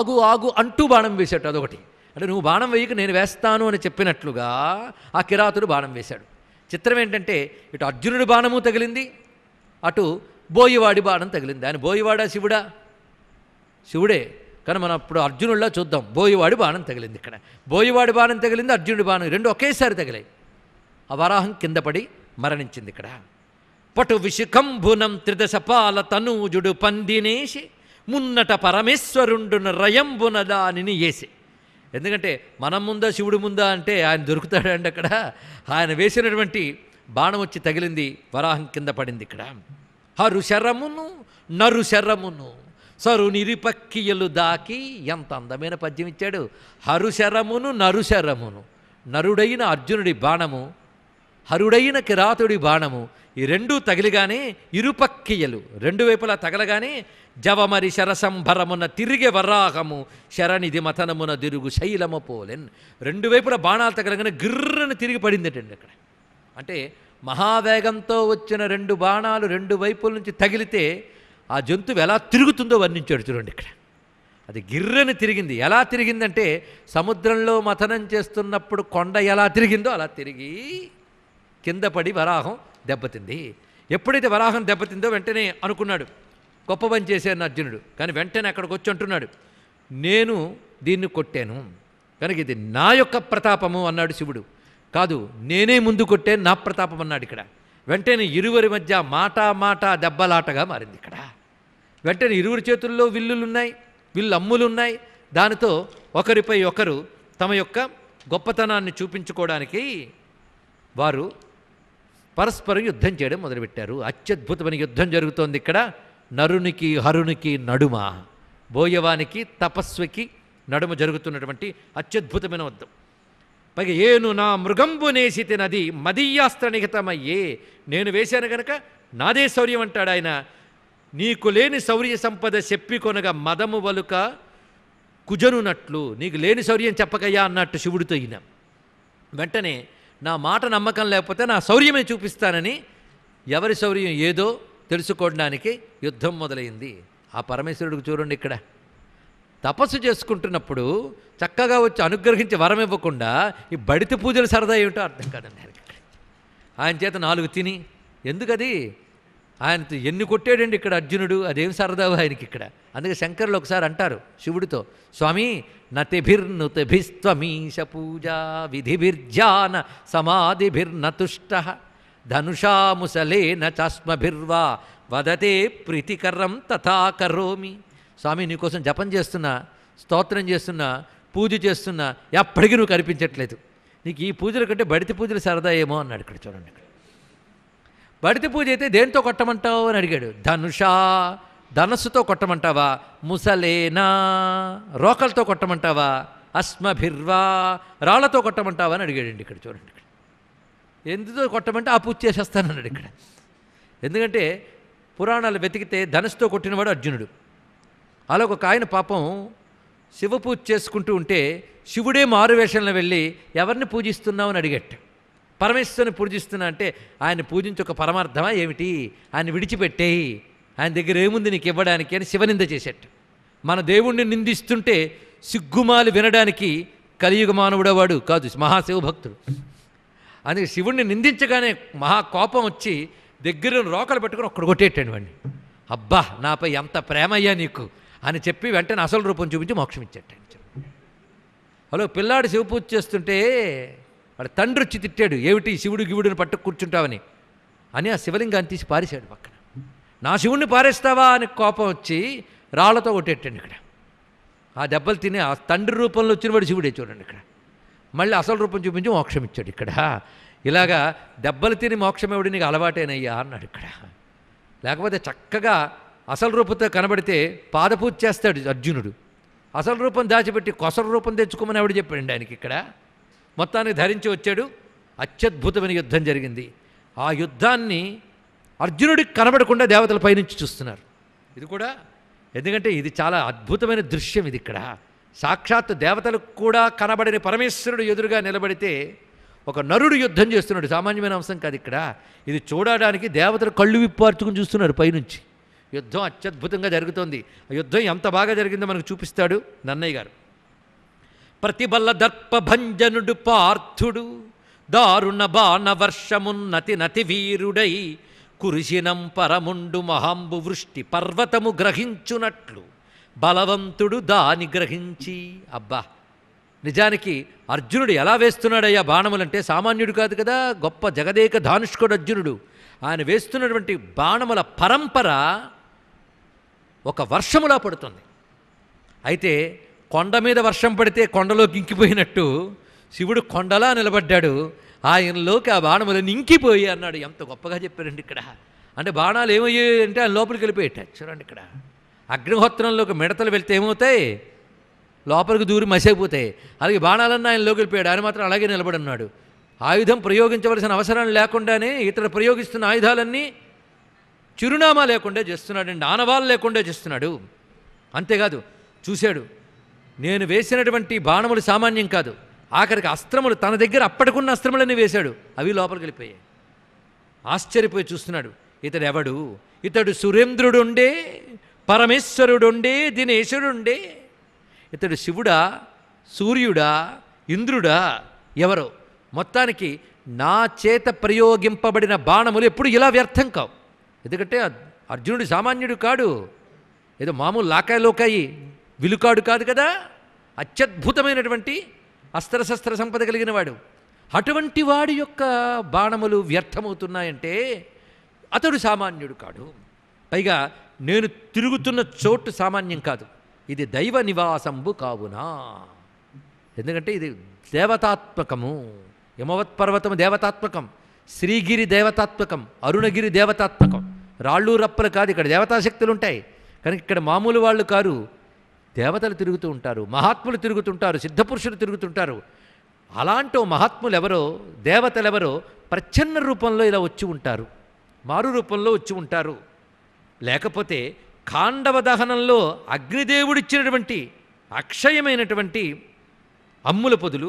ఆగు ఆగు అంటూ బాణం వేశాడు అదొకటి అంటే నువ్వు బాణం వేయక నేను వేస్తాను అని చెప్పినట్లుగా ఆ కిరాతుడు బాణం వేశాడు చిత్రం ఏంటంటే ఇటు అర్జునుడి బాణము తగిలింది అటు బోయివాడి బాణం తగిలింది ఆయన బోయివాడా శివుడా శివుడే కానీ మనం అప్పుడు అర్జునుడిలా చూద్దాం బోయివాడి బాణం తగిలింది ఇక్కడ బోయివాడి బాణం తగిలింది అర్జునుడి బాణం రెండు ఒకేసారి తగిలాయి ఆ వరాహం కింద పడి మరణించింది ఇక్కడ పటు విశుకంభునం త్రిదశపాల తనూజుడు పందినేసి మున్నట పరమేశ్వరుండున రయంబున దానిని ఏసి ఎందుకంటే మనం ముందా శివుడు ముందా అంటే ఆయన దొరుకుతాడండి అక్కడ ఆయన వేసినటువంటి బాణం వచ్చి తగిలింది వరాహం కింద పడింది ఇక్కడ హరు శరమును నరు శరమును సరు నిరిపక్కియలు దాకి ఎంత అందమైన పద్యం ఇచ్చాడు హరుశరమును నరుశరమును నరుడైన అర్జునుడి బాణము హరుడైన కిరాతుడి బాణము ఈ రెండూ తగిలిగానే ఇరుపక్కియలు రెండు వైపులా తగలగానే జవమరి శరసంభరమున తిరిగే వరాహము శరణిది మథనమున దిరుగు శైలము పోలెన్ రెండు వైపుల బాణాలు తగలగానే గిర్రని తిరిగి పడిందటండి అక్కడ అంటే మహావేగంతో వచ్చిన రెండు బాణాలు రెండు వైపుల నుంచి తగిలితే ఆ జంతువు ఎలా తిరుగుతుందో వర్ణించాడు చూడండి ఇక్కడ అది గిర్రని తిరిగింది ఎలా తిరిగిందంటే సముద్రంలో మథనం చేస్తున్నప్పుడు కొండ ఎలా తిరిగిందో అలా తిరిగి కింద పడి వరాహం దెబ్బతింది ఎప్పుడైతే వరాహం దెబ్బతిందో వెంటనే అనుకున్నాడు గొప్ప పని చేశాను అర్జునుడు కానీ వెంటనే అక్కడికి వచ్చి అంటున్నాడు నేను దీన్ని కొట్టాను కనుక ఇది నా యొక్క ప్రతాపము అన్నాడు శివుడు కాదు నేనే ముందు కొట్టాను నా ప్రతాపం అన్నాడు ఇక్కడ వెంటనే ఇరువురి మధ్య మాట మాట దెబ్బలాటగా మారింది ఇక్కడ వెంటనే ఇరువురి చేతుల్లో విల్లులున్నాయి విల్లు అమ్ములున్నాయి దానితో ఒకరిపై ఒకరు తమ యొక్క గొప్పతనాన్ని చూపించుకోవడానికి వారు పరస్పరం యుద్ధం చేయడం మొదలుపెట్టారు అత్యద్భుతమైన యుద్ధం జరుగుతోంది ఇక్కడ నరునికి హరునికి నడుమ బోయవానికి తపస్వికి నడుమ జరుగుతున్నటువంటి అత్యద్భుతమైన యుద్ధం పైగా ఏను నా మృగంబు నేసి తినది మదీయాస్త్ర నిహితమయ్యే నేను వేశాను గనక నాదే శౌర్యం అంటాడు ఆయన నీకు లేని శౌర్య సంపద చెప్పి కొనగా మదము వలుక కుజనునట్లు నీకు లేని శౌర్యం చెప్పకయ్యా అన్నట్టు శివుడితో ఈయన వెంటనే నా మాట నమ్మకం లేకపోతే నా శౌర్యమే చూపిస్తానని ఎవరి శౌర్యం ఏదో తెలుసుకోవడానికి యుద్ధం మొదలైంది ఆ పరమేశ్వరుడికి చూడండి ఇక్కడ తపస్సు చేసుకుంటున్నప్పుడు చక్కగా వచ్చి అనుగ్రహించి వరం ఇవ్వకుండా ఈ బడిత పూజలు సరదా ఏమిటో అర్థం కాదండి ఆయనకి ఇక్కడ. ఆయన చేత నాలుగు తిని ఎందుకది ఆయన ఎన్ని కొట్టాడండి ఇక్కడ అర్జునుడు అదేం సరదావు ఆయనకి ఇక్కడ అందుకే శంకరులు ఒకసారి అంటారు శివుడితో స్వామి నతిభిర్నుతిభిస్త్వమీశ పూజా విధిభిర్జాన సమాధిభిర్నతుష్ట ధనుషా ముసలేన చాస్మభిర్వా వదతే ప్రీతికరం తథా కరోమి స్వామి నీకోసం జపం చేస్తున్నా స్తోత్రం చేస్తున్నా పూజ చేస్తున్నా ఎప్పటికీ నువ్వు కనిపించట్లేదు నీకు ఈ పూజల కంటే బడితి పూజలు సరదా ఏమో అన్నాడు ఇక్కడ చూడండి ఇక్కడ బడితి పూజ అయితే దేంతో కొట్టమంటావు అని అడిగాడు ధనుషా ధనస్సుతో కొట్టమంటావా ముసలేనా రోకలతో కొట్టమంటావా అస్మభిర్వా రాళ్లతో కొట్టమంటావా అని అడిగాడండి ఇక్కడ చూడండి ఇక్కడ ఎందుతో కొట్టమంటే ఆ పూజ చేసేస్తానన్నాడు ఇక్కడ ఎందుకంటే పురాణాలు వెతికితే ధనుసుతో కొట్టినవాడు అర్జునుడు అలా ఒక ఆయన పాపం శివ పూజ చేసుకుంటూ ఉంటే శివుడే మారువేషంలో వెళ్ళి ఎవరిని పూజిస్తున్నావు అని అడిగట్ట పరమేశ్వరుని పూజిస్తున్నా అంటే ఆయన పూజించి ఒక పరమార్థమా ఏమిటి ఆయన విడిచిపెట్టేయి ఆయన దగ్గర ఏముంది నీకు ఇవ్వడానికి అని శివనింద చేసేట మన దేవుణ్ణి నిందిస్తుంటే సిగ్గుమాలు వినడానికి కలియుగ మానవుడవాడు కాదు మహాశివ భక్తుడు అందుకే శివుణ్ణి నిందించగానే మహా కోపం వచ్చి దగ్గర రోకలు పెట్టుకుని ఒక్కడ కొట్టేటండి వాడిని అబ్బా నాపై ఎంత ప్రేమయ్యా నీకు అని చెప్పి వెంటనే అసలు రూపం చూపించి మోక్షం ఇచ్చేటండి హలో పిల్లాడు శివ పూజ చేస్తుంటే వాడు తండ్రి వచ్చి తిట్టాడు ఏమిటి శివుడు గివుడిని పట్టు కూర్చుంటావని అని ఆ శివలింగాన్ని తీసి పారేశాడు పక్కన నా శివుణ్ణి పారేస్తావా అని కోపం వచ్చి రాళ్లతో కొట్టేటండి ఇక్కడ ఆ దెబ్బలు తిని ఆ తండ్రి రూపంలో వచ్చినవాడు శివుడే చూడండి ఇక్కడ మళ్ళీ అసలు రూపం చూపించి మోక్షం ఇచ్చాడు ఇక్కడ ఇలాగా దెబ్బలు తిని మోక్షం ఎవడి నీకు అలవాటేనయ్యా అన్నాడు ఇక్కడ లేకపోతే చక్కగా అసలు రూపంతో కనబడితే పాదపూజ చేస్తాడు అర్జునుడు అసలు రూపం దాచిపెట్టి కొసల రూపం తెచ్చుకోమని ఎవడు చెప్పాడండి ఆయనకి ఇక్కడ మొత్తానికి ధరించి వచ్చాడు అత్యద్భుతమైన యుద్ధం జరిగింది ఆ యుద్ధాన్ని అర్జునుడికి కనబడకుండా దేవతల పైనుంచి చూస్తున్నారు ఇది కూడా ఎందుకంటే ఇది చాలా అద్భుతమైన దృశ్యం ఇది ఇక్కడ సాక్షాత్ దేవతలకు కూడా కనబడిన పరమేశ్వరుడు ఎదురుగా నిలబడితే ఒక నరుడు యుద్ధం చేస్తున్నాడు సామాన్యమైన అంశం కాదు ఇక్కడ ఇది చూడడానికి దేవతలు కళ్ళు విప్పార్చుకుని చూస్తున్నారు పైనుంచి యుద్ధం అత్యద్భుతంగా జరుగుతోంది ఆ యుద్ధం ఎంత బాగా జరిగిందో మనకు చూపిస్తాడు నన్నయ్య గారు ప్రతిబల్ల దర్పభంజనుడు పార్థుడు దారుణ బాణ వర్షమున్నతి నతి వీరుడై కురిసినం పరముండు మహాంబు వృష్టి పర్వతము గ్రహించునట్లు బలవంతుడు దాని గ్రహించి అబ్బా నిజానికి అర్జునుడు ఎలా వేస్తున్నాడయ్యా బాణములంటే సామాన్యుడు కాదు కదా గొప్ప జగదేక ధానుష్కుడు అర్జునుడు ఆయన వేస్తున్నటువంటి బాణముల పరంపర ఒక వర్షములా పడుతుంది అయితే కొండ మీద వర్షం పడితే కొండలోకి ఇంకిపోయినట్టు శివుడు కొండలా నిలబడ్డాడు ఆయనలోకి ఆ బాణములు ఇంకిపోయి అన్నాడు ఎంత గొప్పగా చెప్పారండి ఇక్కడ అంటే బాణాలు ఏమయ్యాయి అంటే ఆయన లోపలికి వెళ్ళిపోయేట చూడండి ఇక్కడ అగ్నిహోత్రంలోకి మిడతలు వెళ్తే ఏమవుతాయి లోపలికి దూరి మసైపోతాయి అలాగే బాణాలన్నీ ఆయన లోకి వెళ్ళిపోయాడు ఆయన మాత్రం అలాగే నిలబడి ఉన్నాడు ఆయుధం ప్రయోగించవలసిన అవసరం లేకుండానే ఇతడు ప్రయోగిస్తున్న ఆయుధాలన్నీ చిరునామా లేకుండా చేస్తున్నాడండి ఆనవాళ్ళు లేకుండా చేస్తున్నాడు అంతేకాదు చూశాడు నేను వేసినటువంటి బాణములు సామాన్యం కాదు ఆఖరికి అస్త్రములు తన దగ్గర అప్పటికున్న అస్త్రములన్నీ వేశాడు అవి లోపలికి వెళ్ళిపోయాయి ఆశ్చర్యపోయి చూస్తున్నాడు ఇతడు ఎవడు ఇతడు సురేంద్రుడుండే పరమేశ్వరుడుండే దినేశుడుండే ఇతడు శివుడా సూర్యుడా ఇంద్రుడా ఎవరో మొత్తానికి నా చేత ప్రయోగింపబడిన బాణములు ఎప్పుడు ఇలా వ్యర్థం కావు ఎందుకంటే అర్- అర్జునుడు సామాన్యుడు కాడు ఏదో మామూలు లాకాయి లోకాయి విలుకాడు కాదు కదా అత్యద్భుతమైనటువంటి అస్త్రశస్త్ర సంపద కలిగిన వాడు అటువంటి వాడి యొక్క బాణములు వ్యర్థమవుతున్నాయంటే అతడు సామాన్యుడు కాడు పైగా నేను తిరుగుతున్న చోటు సామాన్యం కాదు ఇది దైవ నివాసంబు కావునా ఎందుకంటే ఇది దేవతాత్మకము యమవత్ పర్వతము దేవతాత్మకం శ్రీగిరి దేవతాత్మకం అరుణగిరి దేవతాత్మకం రాళ్ళు రప్పలు కాదు ఇక్కడ దేవతాశక్తులు ఉంటాయి కనుక ఇక్కడ మామూలు వాళ్ళు కారు దేవతలు తిరుగుతూ ఉంటారు మహాత్ములు తిరుగుతుంటారు సిద్ధపురుషులు తిరుగుతుంటారు అలాంటి ఓ మహాత్ములు ఎవరో దేవతలు ఎవరో ప్రచ్ఛన్న రూపంలో ఇలా వచ్చి ఉంటారు మారు రూపంలో వచ్చి ఉంటారు లేకపోతే ఖాండవ దహనంలో అగ్నిదేవుడిచ్చినటువంటి అక్షయమైనటువంటి అమ్ముల పొదులు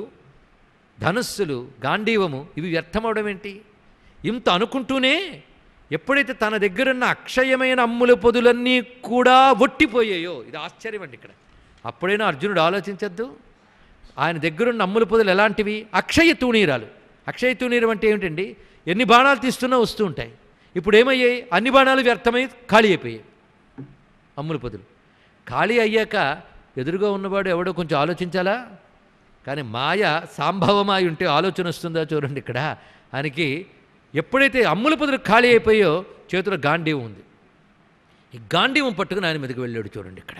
ధనుస్సులు గాంధీవము ఇవి వ్యర్థమవడం ఏంటి ఇంత అనుకుంటూనే ఎప్పుడైతే తన దగ్గరున్న అక్షయమైన అమ్ముల పొదులన్నీ కూడా ఒట్టిపోయాయో ఇది ఆశ్చర్యం అండి ఇక్కడ అప్పుడైనా అర్జునుడు ఆలోచించద్దు ఆయన దగ్గరున్న అమ్ముల పొదులు ఎలాంటివి అక్షయ తూణీరాలు అక్షయ తూణీరం అంటే ఏమిటండి ఎన్ని బాణాలు తీస్తున్నా వస్తూ ఉంటాయి ఇప్పుడు ఏమయ్యాయి అన్ని బాణాలు వ్యర్థమై ఖాళీ అయిపోయాయి అమ్ముల పొదులు ఖాళీ అయ్యాక ఎదురుగా ఉన్నవాడు ఎవడో కొంచెం ఆలోచించాలా కానీ మాయ సాంభవమాయి ఉంటే ఆలోచన వస్తుందా చూడండి ఇక్కడ ఆయనకి ఎప్పుడైతే అమ్ముల పొదులు ఖాళీ అయిపోయో చేతిలో గాంధీవం ఉంది ఈ గాంధీవం పట్టుకుని ఆయన మీదకి వెళ్ళాడు చూడండి ఇక్కడ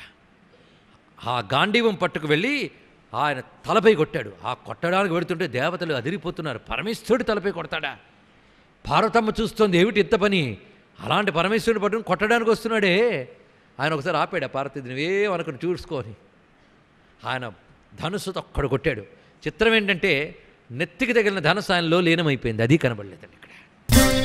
ఆ గాంధీవం పట్టుకు వెళ్ళి ఆయన తలపై కొట్టాడు ఆ కొట్టడానికి వెడుతుంటే దేవతలు అదిరిపోతున్నారు పరమేశ్వరుడు తలపై కొడతాడా పార్వతమ్మ చూస్తోంది ఏమిటి ఇంత పని అలాంటి పరమేశ్వరుడు పట్టుకుని కొట్టడానికి వస్తున్నాడే ఆయన ఒకసారి ఆపాడు ఆ పార్వతి నువ్వేం అనుకుని చూసుకోని ఆయన ధనుస్సుతో ఒక్కడు కొట్టాడు చిత్రం ఏంటంటే నెత్తికి తగిలిన ధనుస్సు ఆయనలో లీనమైపోయింది అది కనబడలేదండి ఇక్కడ